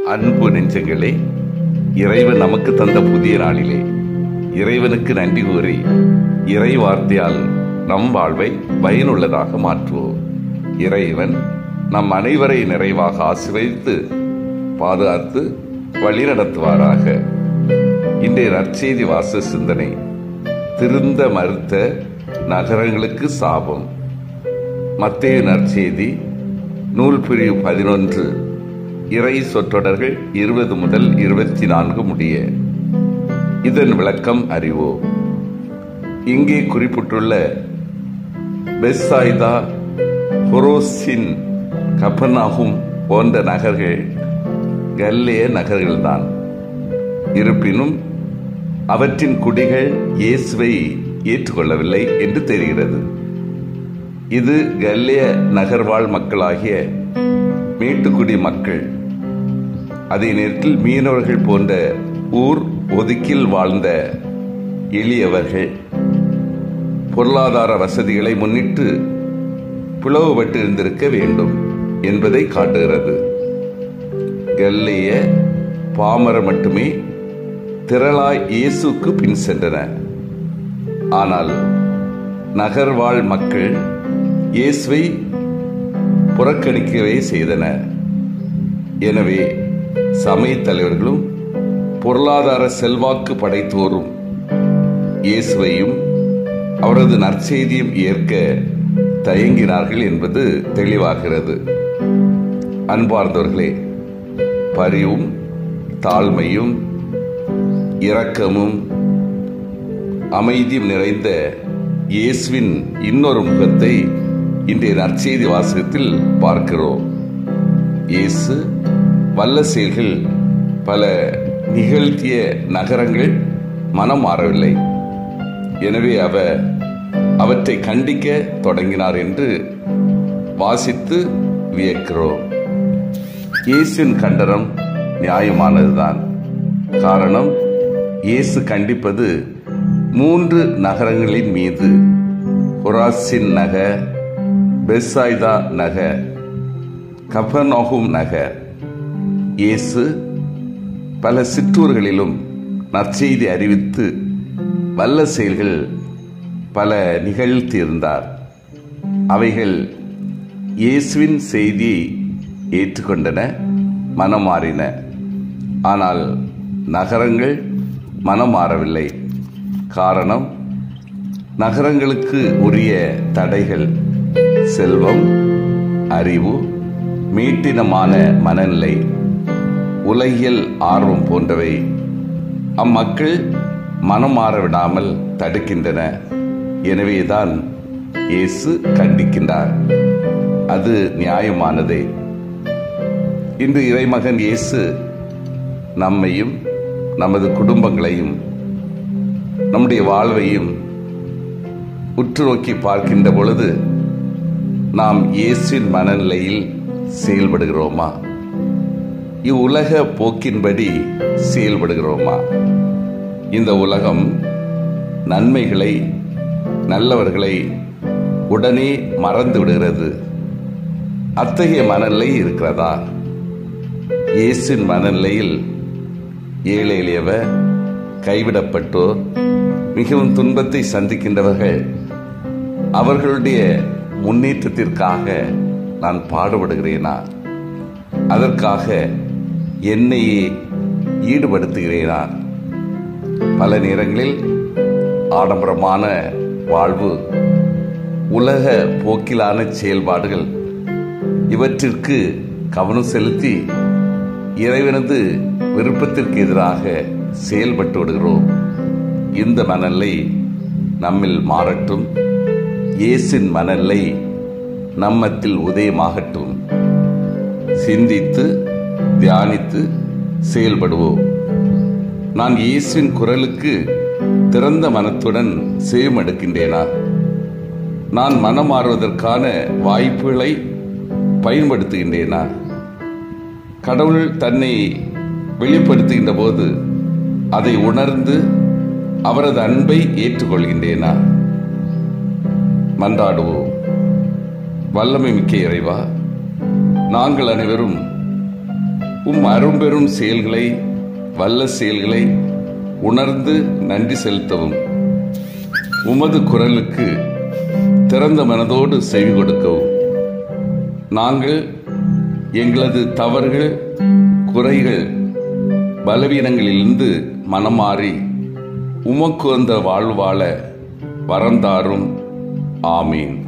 அன்பு நெஞ்சங்களே இறைவன் நமக்கு தந்த புதிய நாளிலே இறைவனுக்கு நன்றி கூறி இறை வார்த்தையால் நம் வாழ்வை பயனுள்ளதாக மாற்றுவோம் இறைவன் நம் அனைவரை நிறைவாக ஆசிர்வதித்து பாதுகாத்து வழிநடத்துவாராக இன்றைய நற்செய்தி வாச சிந்தனை திருந்த மறுத்த நகரங்களுக்கு சாபம் மத்தேய நற்செய்தி நூல் பிரிவு பதினொன்று இறை சொற்றொடர்கள் இருபது முதல் இருபத்தி நான்கு முடிய இதன் விளக்கம் அறிவோம் இங்கே குறிப்பிட்டுள்ள பெஸ்ஸாய்தா ஹொரோசின் கப்பனாகும் போன்ற நகர்கள் கல்லேய நகர்கள்தான் இருப்பினும் அவற்றின் குடிகள் இயேசுவை ஏற்றுக்கொள்ளவில்லை என்று தெரிகிறது இது கல்லிய நகர்வாழ் மக்களாகிய மேட்டுக்குடி மக்கள் அதே நேரத்தில் மீனவர்கள் போன்ற ஊர் ஒதுக்கில் வாழ்ந்த எளியவர்கள் பொருளாதார வசதிகளை முன்னிட்டு பிளவுபட்டு இருந்திருக்க வேண்டும் என்பதை காட்டுகிறது கல்லிய பாமர மட்டுமே திரளாய் இயேசுக்கு பின் சென்றன ஆனால் நகர்வாழ் மக்கள் இயேசுவை புறக்கணிக்கவே செய்தனர் எனவே சமய தலைவர்களும் பொருளாதார செல்வாக்கு படைத்தோரும் இயேசுவையும் அவரது நற்செய்தியும் ஏற்க தயங்கினார்கள் என்பது தெளிவாகிறது அன்பார்ந்தவர்களே பரிவும் தாழ்மையும் இரக்கமும் அமைதியும் நிறைந்த இயேசுவின் இன்னொரு முகத்தை இன்றைய நற்செய்தி வாசகத்தில் பார்க்கிறோம் இயேசு வல்ல செயல்கள் பல நிகழ்த்திய நகரங்கள் மனம் மாறவில்லை எனவே அவர் அவற்றை கண்டிக்க தொடங்கினார் என்று வாசித்து வியக்கிறோம் இயேசுவின் கண்டனம் நியாயமானதுதான் காரணம் இயேசு கண்டிப்பது மூன்று நகரங்களின் மீது ஹொராசின் நகர் பெசாய்தா நகர் கபர்நோகும் நகர் இயேசு பல சிற்றூர்களிலும் நற்செய்தி அறிவித்து வல்ல செயல்கள் பல நிகழ்த்தியிருந்தார் அவைகள் இயேசுவின் செய்தியை ஏற்றுக்கொண்டன மனம் மாறின ஆனால் நகரங்கள் மனம் மாறவில்லை காரணம் நகரங்களுக்கு உரிய தடைகள் செல்வம் அறிவு மீட்டினமான மனநிலை உலகியல் ஆர்வம் போன்றவை அம்மக்கள் மனம் மாற விடாமல் தடுக்கின்றன எனவேதான் இயேசு கண்டிக்கின்றார் அது நியாயமானதே இன்று இறைமகன் இயேசு நம்மையும் நமது குடும்பங்களையும் நம்முடைய வாழ்வையும் உற்று நோக்கி பார்க்கின்ற பொழுது நாம் இயேசுவின் மனநிலையில் செயல்படுகிறோமா இவ்வுலக போக்கின்படி செயல்படுகிறோமா இந்த உலகம் நன்மைகளை நல்லவர்களை உடனே மறந்து விடுகிறது அத்தகைய மனநிலை இருக்கிறதா இயேசின் மனநிலையில் ஏழை எளியவர் கைவிடப்பட்டோர் மிகவும் துன்பத்தை சந்திக்கின்றவர்கள் அவர்களுடைய முன்னேற்றத்திற்காக நான் பாடுபடுகிறேனா அதற்காக என்னையே ஈடுபடுத்துகிறேனா பல நேரங்களில் ஆடம்பரமான வாழ்வு உலக போக்கிலான செயல்பாடுகள் இவற்றிற்கு கவனம் செலுத்தி இறைவனது விருப்பத்திற்கு எதிராக செயல்பட்டு விடுகிறோம் இந்த மனநிலை நம்மில் மாறட்டும் இயேசின் மனநிலை நம்மத்தில் உதயமாகட்டும் சிந்தித்து தியானித்து செயல்படுவோம் நான் இயேசுவின் குரலுக்கு திறந்த மனத்துடன் செவிமடுக்கின்றேனா நான் மனம் மாறுவதற்கான வாய்ப்புகளை பயன்படுத்துகின்றேனா கடவுள் தன்னை வெளிப்படுத்துகின்ற போது அதை உணர்ந்து அவரது அன்பை ஏற்றுக்கொள்கின்றேனா மன்றாடுவோம் வல்லமை மிக்க இறைவா நாங்கள் அனைவரும் உம் அரும்பெரும் செயல்களை வல்ல செயல்களை உணர்ந்து நன்றி செலுத்தவும் உமது குரலுக்கு திறந்த மனதோடு செவி கொடுக்கவும் நாங்கள் எங்களது தவறுகள் குறைகள் பலவீனங்களிலிருந்து மனமாறி உமக்கு வந்த வாழ்வாழ வரந்தாரும் ஆமீன்